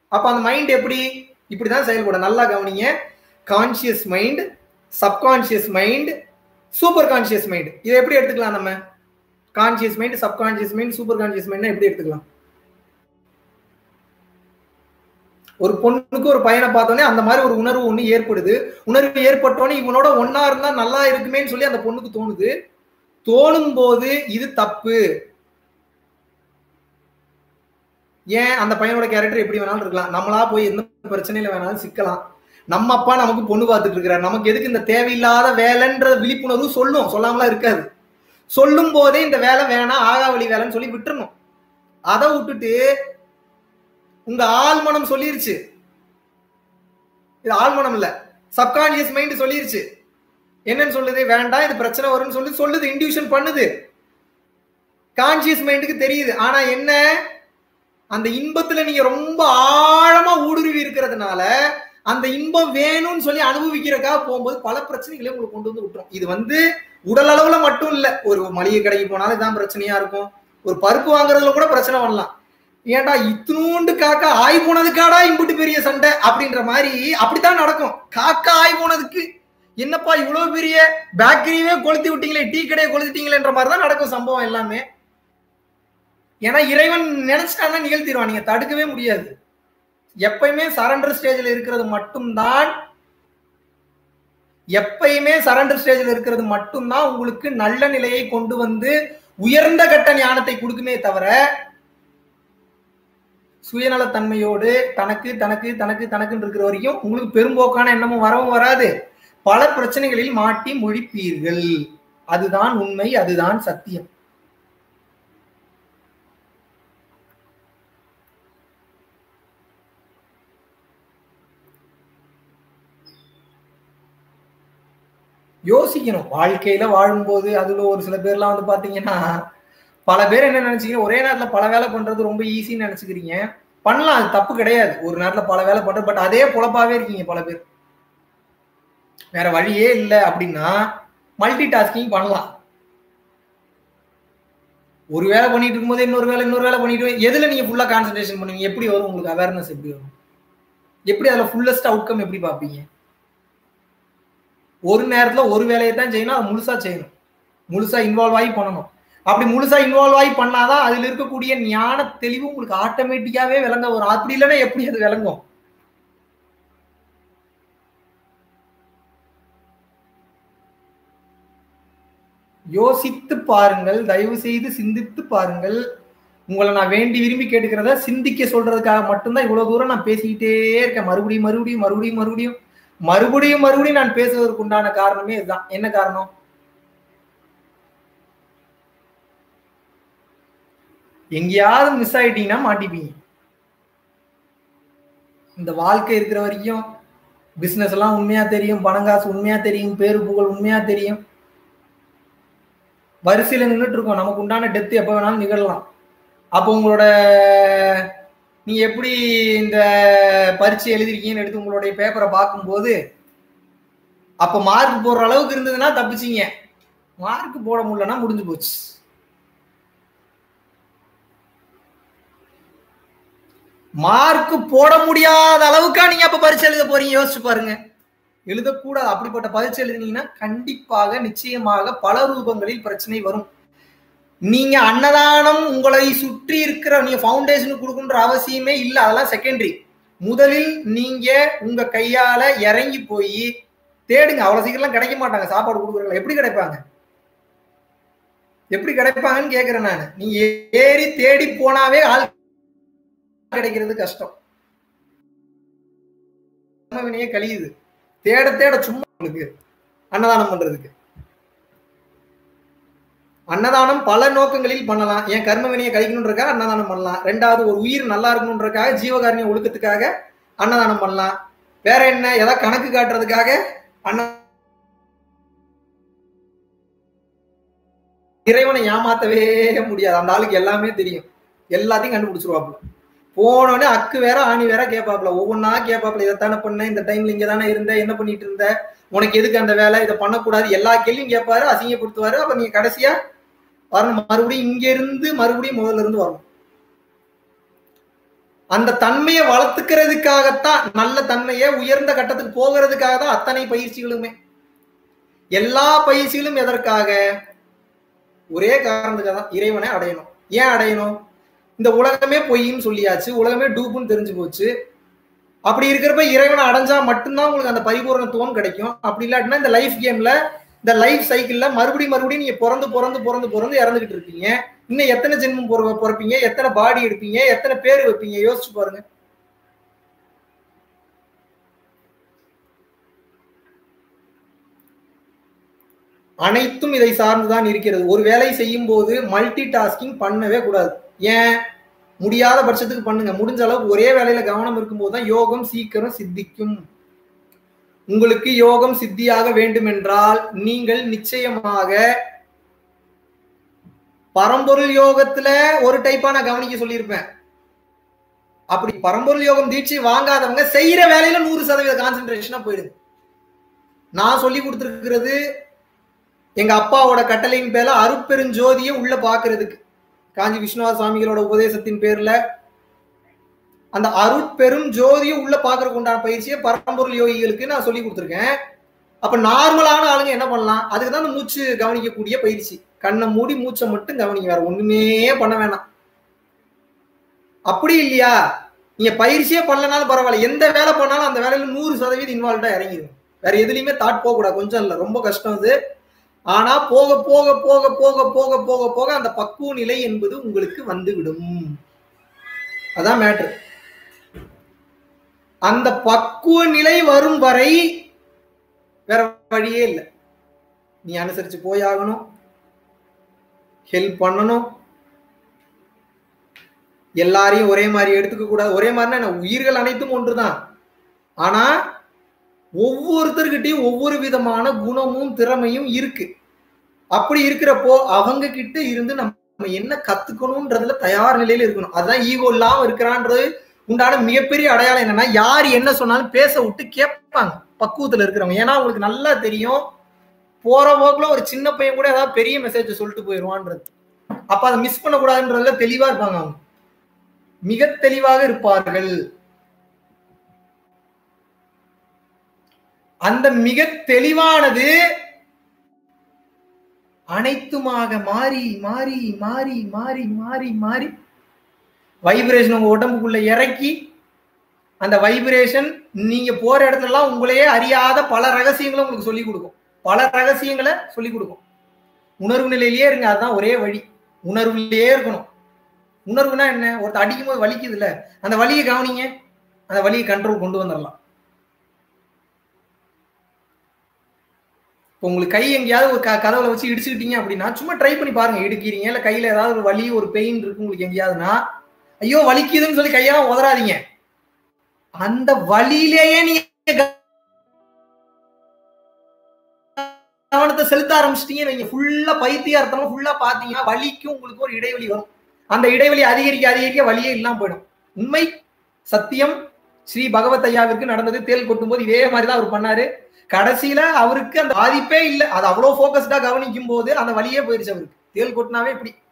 அப்ப அந்த மைண்ட் எப்படி இப்படிதான் செயல்படும் நல்லா கவனிங்க conscious mind subconscious mind super conscious mind இதை எப்படி எடுத்துக்கலாம் நம்ம conscious mind subconscious mind super conscious mind எப்படி எடுத்துக்கலாம் ஒரு பொண்ணுக்கு ஒரு பையனை பார்த்தோன்னே அந்த மாதிரி ஒரு உணர்வு ஒண்ணு ஏற்படுது உணர்வு ஏற்பட்டோன்னே இவனோட ஒன்னா இருந்தா நல்லா இருக்குமேன்னு சொல்லி அந்த பொண்ணுக்கு தோணுது தோணும் போது இது தப்பு ஏன் அந்த பையனோட கேரக்டர் எப்படி வேணாலும் இருக்கலாம் நம்மளா போய் எந்த பிரச்சனையில வேணாலும் சிக்கலாம் நம்ம அப்பா நமக்கு பொண்ணு பார்த்துட்டு இருக்கிறார் நமக்கு எதுக்கு இந்த தேவையில்லாத வேலைன்ற விழிப்புணர்வு சொல்லும் சொல்லாமலாம் இருக்காது சொல்லும் போதே இந்த வேலை வேணாம் ஆகாவளி வேலைன்னு சொல்லி விட்டுறணும் அதை விட்டுட்டு உங்க ஆழ்மனம் சொல்லிருச்சு இது ஆழ்மனம் இல்ல சப்கான்சியஸ் மைண்ட் சொல்லிருச்சு என்னன்னு சொல்லுது வேண்டாம் இது பிரச்சனை வரும்னு சொல்லி சொல்லுது இன்டியூஷன் பண்ணுது கான்சியஸ் மைண்டுக்கு தெரியுது ஆனா என்ன அந்த இன்பத்துல நீங்க ரொம்ப ஆழமா ஊடுருவி இருக்கிறதுனால அந்த இன்பம் வேணும்னு சொல்லி அனுபவிக்கிறக்காக போகும்போது பல பிரச்சனைகளை உங்களுக்கு கொண்டு வந்து விட்டுரும் இது வந்து உடல் அளவுல மட்டும் இல்ல ஒரு மளிகை கடைக்கு போனாலும் இதான் பிரச்சனையா இருக்கும் ஒரு பருப்பு வாங்குறதுல கூட பிரச்சனை வரலாம் ஏன்டா இத்தினூண்டு காக்கா ஆய் போனதுக்காடா இம்புட்டு பெரிய சண்டை அப்படின்ற மாதிரி அப்படித்தான் நடக்கும் காக்கா ஆய் போனதுக்கு என்னப்பா இவ்வளவு பெரிய பேக்கரியவே கொளுத்தி விட்டீங்களே டீ கடையை கொளுத்திட்டீங்களேன்ற மாதிரி தான் நடக்கும் சம்பவம் எல்லாமே ஏன்னா இறைவன் நினைச்சிட்டான்னா நிகழ்த்திடுவான் நீங்க தடுக்கவே முடியாது எப்பயுமே சரண்டர் ஸ்டேஜில் இருக்கிறது மட்டும்தான் எப்பயுமே சரண்டர் ஸ்டேஜில் இருக்கிறது மட்டும்தான் உங்களுக்கு நல்ல நிலையை கொண்டு வந்து உயர்ந்த கட்ட ஞானத்தை கொடுக்குமே தவிர சுயநலத்தன்மையோடு தனக்கு தனக்கு தனக்கு தனக்குன்னு இருக்கிற வரைக்கும் உங்களுக்கு பெரும்போக்கான எண்ணமும் வரவும் வராது பல பிரச்சனைகளில் மாட்டி முழிப்பீர்கள் அதுதான் உண்மை அதுதான் சத்தியம் யோசிக்கணும் வாழ்க்கையில வாழும்போது அதுல ஒரு சில பேர்லாம் வந்து பாத்தீங்கன்னா பல பேர் என்ன நினைச்சீங்க ஒரே நேரத்துல பல வேலை பண்றது ரொம்ப ஈஸின்னு நினைச்சுக்கிறீங்க பண்ணலாம் அது தப்பு கிடையாது ஒரு நேரத்துல பல வேலை பண்றது பட் அதே பொழப்பாவே இருக்கீங்க பல பேர் வேற வழியே இல்லை அப்படின்னா மல்டி டாஸ்கிங் பண்ணலாம் ஒரு வேலை பண்ணிட்டு இருக்கும்போது இன்னொரு வேலை இன்னொரு வேலை பண்ணிட்டு எதுல நீங்க ஃபுல்லா கான்சென்ட்ரேஷன் பண்ணுவீங்க எப்படி வரும் உங்களுக்கு அவேர்னஸ் எப்படி வரும் எப்படி அதுல ஃபுல்லஸ்ட் அவுட்கம் எப்படி பார்ப்பீங்க ஒரு நேரத்துல ஒரு வேலையை தான் செய்யணும் அதை முழுசா செய்யணும் முழுசா இன்வால்வ் ஆகி பண்ணணும் அப்படி முழுசா இன்வால்வ் ஆகி பண்ணாதான் அதுல இருக்கக்கூடிய ஞான தெளிவு உங்களுக்கு ஆட்டோமேட்டிக்காவே விளங்க வரும் அப்படி இல்லைன்னா எப்படி அது விளங்கும் யோசித்து பாருங்கள் தயவு செய்து சிந்தித்து பாருங்கள் உங்களை நான் வேண்டி விரும்பி கேட்டுக்கிறத சிந்திக்க சொல்றதுக்காக மட்டும்தான் இவ்வளவு தூரம் நான் பேசிக்கிட்டே இருக்கேன் மறுபடியும் மறுபடியும் மறுபடியும் மறுபடியும் மறுபடியும் மறுபடியும் நான் பேசுவதற்கு உண்டான காரணமே இதுதான் என்ன காரணம் எங்கேயாவது மிஸ் ஆயிட்டீங்கன்னா மாட்டிப்பீங்க இந்த வாழ்க்கை இருக்கிற வரைக்கும் பிசினஸ் எல்லாம் உண்மையா தெரியும் பணங்காசு உண்மையா தெரியும் பேரு புகழ் உண்மையா தெரியும் வரிசையில நின்றுட்டு இருக்கோம் நமக்கு உண்டான டெத்து எப்போ வேணாலும் நிகழலாம் அப்போ உங்களோட நீங்க எப்படி இந்த பரீட்சை எழுதிருக்கீங்கன்னு எடுத்து உங்களுடைய பேப்பரை பார்க்கும்போது அப்ப மார்க் போடுற அளவுக்கு இருந்ததுன்னா தப்பிச்சிங்க மார்க் போட முடியலன்னா முடிஞ்சு போச்சு மார்க் போட முடியாத அளவுக்கா நீங்க அப்ப பரீட்சை எழுத போறீங்க யோசிச்சு பாருங்க எழுதக்கூடாது அப்படிப்பட்ட பரீட்சை எழுதினீங்கன்னா கண்டிப்பாக நிச்சயமாக பல ரூபங்களில் பிரச்சனை வரும் நீங்க அன்னதானம் உங்களை சுற்றி இருக்கிற நீங்க ஃபவுண்டேஷனுக்கு கொடுக்குன்ற அவசியமே இல்லை அதெல்லாம் செகண்டரி முதலில் நீங்க உங்க கையால இறங்கி போய் தேடுங்க அவ்வளவு சீக்கிரம் கிடைக்க மாட்டாங்க சாப்பாடு கொடுக்குறவங்க எப்படி கிடைப்பாங்க எப்படி கிடைப்பாங்கன்னு கேக்குறேன் நான் நீங்க ஏறி தேடி போனாவே ஆள் கிடைக்கிறது கஷ்டம் வினையே கழியுது தேட தேட சும்மா உங்களுக்கு அன்னதானம் பண்றதுக்கு அன்னதானம் பல நோக்கங்களில் பண்ணலாம் என் கர்ம வினையை கழிக்கணுன்றக்காக அன்னதானம் பண்ணலாம் ரெண்டாவது ஒரு உயிர் நல்லா இருக்கணுன்றக்காக ஜீவகாரணிய ஒழுக்கத்துக்காக அன்னதானம் பண்ணலாம் வேற என்ன ஏதாவது கணக்கு காட்டுறதுக்காக அன்ன இறைவனை ஏமாத்தவே முடியாது அந்த ஆளுக்கு எல்லாமே தெரியும் எல்லாத்தையும் கண்டுபிடிச்சிருவாப்புல போனோடனே அக்கு வேற ஆணி வேற கேட்பாப்புல ஒவ்வொன்றா கேட்பாப்புல இதைத்தானே பண்ண இந்த டைம்ல இங்க தானே இருந்த என்ன பண்ணிட்டு இருந்த உனக்கு எதுக்கு அந்த வேலை இதை பண்ணக்கூடாது எல்லா கேள்வியும் கேட்பாரு அசிங்கப்படுத்துவாரு அப்ப நீங்க கடைசியா வரணும் மறுபடியும் இங்க இருந்து மறுபடியும் முதல்ல இருந்து வரணும் அந்த தன்மையை வளர்த்துக்கிறதுக்காகத்தான் நல்ல தன்மையை உயர்ந்த கட்டத்துக்கு போகிறதுக்காக தான் அத்தனை பயிற்சிகளுமே எல்லா பயிற்சிகளும் எதற்காக ஒரே காரணத்துக்காக தான் இறைவனை அடையணும் ஏன் அடையணும் இந்த உலகமே பொய்ன்னு சொல்லியாச்சு உலகமே டூப்புன்னு தெரிஞ்சு போச்சு அப்படி இருக்கிறப்ப இறைவனை அடைஞ்சா மட்டும்தான் உங்களுக்கு அந்த பரிபூரணத்துவம் கிடைக்கும் அப்படி இல்லாட்டினா இந்த லைஃப் கேம்ல இந்த லைஃப் சைக்கிள்ல மறுபடியும் மறுபடியும் நீங்க பிறந்து பிறந்து பிறந்து பிறந்து இறந்துகிட்டு இருப்பீங்க இன்னும் எத்தனை ஜென்மம் பிற- பிறப்பீங்க எத்தனை பாடி எடுப்பீங்க எத்தனை பேர் வைப்பீங்க யோசிச்சு பாருங்க அனைத்தும் இதை சார்ந்துதான் இருக்கிறது ஒரு வேலை செய்யும் போது மல்டி டாஸ்கிங் பண்ணவே கூடாது ஏன் முடியாத பட்சத்துக்கு பண்ணுங்க முடிஞ்ச அளவுக்கு ஒரே வேலையில கவனம் இருக்கும்போது தான் யோகம் சீக்கிரம் சித்திக்கும் உங்களுக்கு யோகம் சித்தியாக வேண்டும் என்றால் நீங்கள் நிச்சயமாக பரம்பொருள் யோகத்துல ஒரு டைப்பா நான் கவனிக்க சொல்லியிருப்பேன் அப்படி பரம்பொருள் யோகம் தீட்சை வாங்காதவங்க செய்யற வேலையில நூறு சதவீத கான்சென்ட்ரேஷனா போயிடுது நான் சொல்லி கொடுத்துருக்கிறது எங்க அப்பாவோட கட்டளையின் பேர்ல அருட்பெருஞ்சோதியை உள்ள பாக்குறதுக்கு காஞ்சி விஸ்வநாத சுவாமிகளோட உபதேசத்தின் பேர்ல அந்த அருட்பெரும் ஜோதியை உள்ள பாக்குறதுக்கு உண்டான பயிற்சியை பரம்பொருள் யோகிகளுக்கு நான் சொல்லி கொடுத்துருக்கேன் அப்ப நார்மலான ஆளுங்க என்ன பண்ணலாம் அதுக்கு தான் அந்த மூச்சு கவனிக்கக்கூடிய பயிற்சி கண்ணை மூடி மூச்சை மட்டும் கவனிங்க வேற ஒண்ணுமே பண்ண வேணாம் அப்படி இல்லையா நீங்க பயிற்சியே பண்ணலனாலும் பரவாயில்ல எந்த வேலை பண்ணாலும் அந்த வேலையில நூறு சதவீதம் இன்வால்வ்டா இறங்கிடும் வேற எதுலயுமே தாட் போக கூடாது கொஞ்சம் இல்ல ரொம்ப கஷ்டம் அது ஆனா போக போக போக போக போக போக போக அந்த பக்குவ நிலை என்பது உங்களுக்கு வந்துவிடும் அதான் மேட்ரு அந்த பக்குவ நிலை வரும் வரை வேற வழியே இல்லை நீ அனுசரிச்சு போயாகணும் ஹெல்ப் பண்ணணும் எல்லாரையும் ஒரே மாதிரி எடுத்துக்க கூடாது ஒரே மாதிரினா என்ன உயிர்கள் அனைத்தும் ஒன்றுதான் ஆனா ஒவ்வொருத்தர்கிட்டயும் ஒவ்வொரு விதமான குணமும் திறமையும் இருக்கு அப்படி இருக்கிறப்போ அவங்க கிட்ட இருந்து நம்ம என்ன கத்துக்கணும்ன்றதுல தயார் நிலையில இருக்கணும் அதுதான் ஈகோ இல்லாம இருக்கிறான்றது உண்டான மிகப்பெரிய அடையாளம் என்னன்னா யார் என்ன சொன்னாலும் பேச விட்டு கேட்பாங்க பக்குவத்துல இருக்கிறவங்க ஏன்னா அவங்களுக்கு நல்லா தெரியும் போற போக்குல ஒரு சின்ன பையன் கூட ஏதாவது பெரிய மெசேஜ் சொல்லிட்டு போயிடுவான்றது அப்ப அதை மிஸ் பண்ணக்கூடாதுன்றதுல தெளிவா இருப்பாங்க அவங்க மிக தெளிவாக இருப்பார்கள் அந்த மிக தெளிவானது அனைத்துமாக மாறி மாறி மாறி மாறி மாறி மாறி வைப்ரேஷன் உங்க உடம்புக்குள்ள இறக்கி அந்த வைப்ரேஷன் நீங்க போற இடத்துல எல்லாம் உங்களையே அறியாத பல ரகசியங்களை உங்களுக்கு சொல்லிக் கொடுக்கும் பல ரகசியங்களை சொல்லிக் கொடுக்கும் உணர்வு நிலையிலேயே இருங்க அதுதான் ஒரே வழி உணர்வுலயே இருக்கணும் உணர்வுனா என்ன ஒருத்தர் அடிக்கும் போது வலிக்குது இல்ல அந்த வலியை கவனிங்க அந்த வலியை கண்ட்ரோல் கொண்டு வந்துடலாம் இப்போ உங்களுக்கு கை எங்கேயாவது ஒரு க- கதவுல வச்சு இடிச்சுக்கிட்டீங்க அப்படின்னா சும்மா ட்ரை பண்ணி பாருங்க இடுக்கிறீங்க இல்ல கையில ஏதாவது ஒரு வலி ஒரு பெயின் இருக்கு உங்களுக்கு எங்கேயாவதுன்னா ஐயோ வலிக்குதுன்னு சொல்லி கையெல்லாம் உதறாதீங்க அந்த வலியிலேயே நீங்க கவனத்தை செலுத்த ஆரம்பிச்சிட்டீங்க நீங்க ஃபுல்லா பைத்தியார்த்தமா ஃபுல்லா பாத்தீங்கன்னா வலிக்கும் உங்களுக்கு ஒரு இடைவெளி வரும் அந்த இடைவெளி அதிகரிக்க அதிகரிக்க வலியே இல்லாம போயிடும் உண்மை சத்தியம் ஸ்ரீ பகவத் ஐயாவிற்கு நடந்தது தேல் கொட்டும் போது இதே மாதிரிதான் அவர் பண்ணாரு கடைசியில அவருக்கு அந்த பாதிப்பே இல்லை அது அவ்வளவு போக்கஸ்டா கவனிக்கும் போது அந்த வழியே போயிருச்சு அவருக்கு தேல் கொட்டினாவே இப்படி